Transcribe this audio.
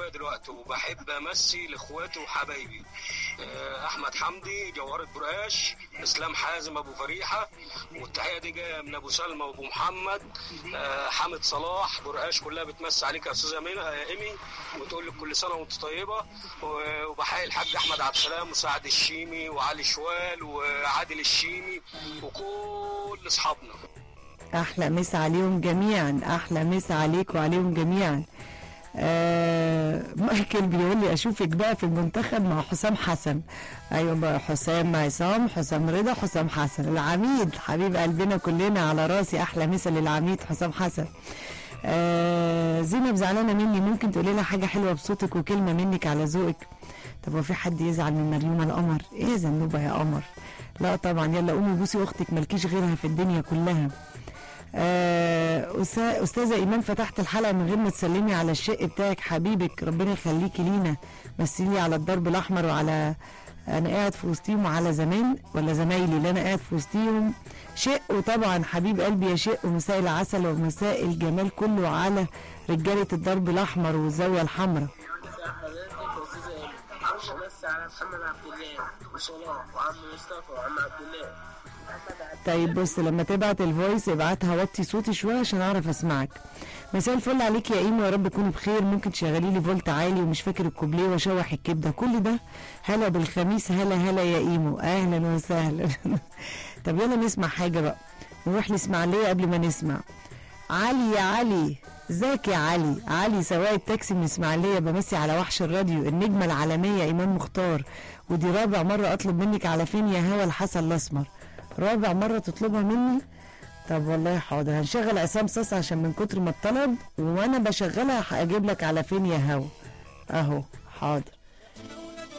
دلوقتي وبحب امسي لاخواتي وحبايبي آه، احمد حمدي جوهره برقاش اسلام حازم ابو فريحه والتحيه دي جايه من ابو سلمى وابو محمد آه، حامد صلاح برقاش كلها بتمسي عليك يا استاذه مينا يا ايمي وتقول لك كل سنه وانت طيبه و- وبحيي الحاج احمد عبد السلام وسعد الشيمي وعلي شوال وعادل الشيمي وكل اصحابنا احلى مسا عليهم جميعا احلى مسا عليك وعليهم جميعا آه مايكل بيقول لي اشوفك بقى في المنتخب مع حسام حسن ايوه بقى حسام عصام حسام رضا حسام حسن العميد حبيب قلبنا كلنا على راسي احلى مسا للعميد حسام حسن آه زينب زعلانه مني ممكن تقولي لها حاجه حلوه بصوتك وكلمه منك على ذوقك طب هو في حد يزعل من مريوم القمر ايه يا زنوبه يا قمر لا طبعا يلا قومي بوسي اختك مالكيش غيرها في الدنيا كلها آه، أسا- استاذه ايمان فتحت الحلقه من غير ما تسلمي على الشق بتاعك حبيبك ربنا يخليكي لينا مثلي على الضرب الاحمر وعلى انا قاعد في وسطيهم وعلى زمان ولا زمايلي اللي انا قاعد في وسطيهم شق وطبعا حبيب قلبي يا شق ومساء العسل ومساء الجمال كله على رجاله الضرب الاحمر والزاويه الحمراء مساء حضرتك يا استاذ ايمن عاوز امسي على محمد عبد الله وصلاح وعم مصطفى وعم عبد الله طيب بص لما تبعت الفويس ابعتها وطي صوتي شويه عشان اعرف اسمعك مساء الفل عليك يا ايمو يا رب تكوني بخير ممكن تشغلي لي فولت عالي ومش فاكر الكوبليه واشوح الكبده كل ده هلا بالخميس هلا هلا يا ايمو اهلا وسهلا طب يلا نسمع حاجه بقى نروح الاسماعيليه قبل ما نسمع علي يا علي ازيك يا علي علي سواق التاكسي من اسماعيليه بمسي على وحش الراديو النجمه العالميه ايمان مختار ودي رابع مره اطلب منك على فين يا هوا الحسن الاسمر رابع مره تطلبها مني طب والله حاضر هنشغل عصام صاص عشان من كتر ما اتطلب وانا بشغلها هجيب لك على فين يا هوا اهو حاضر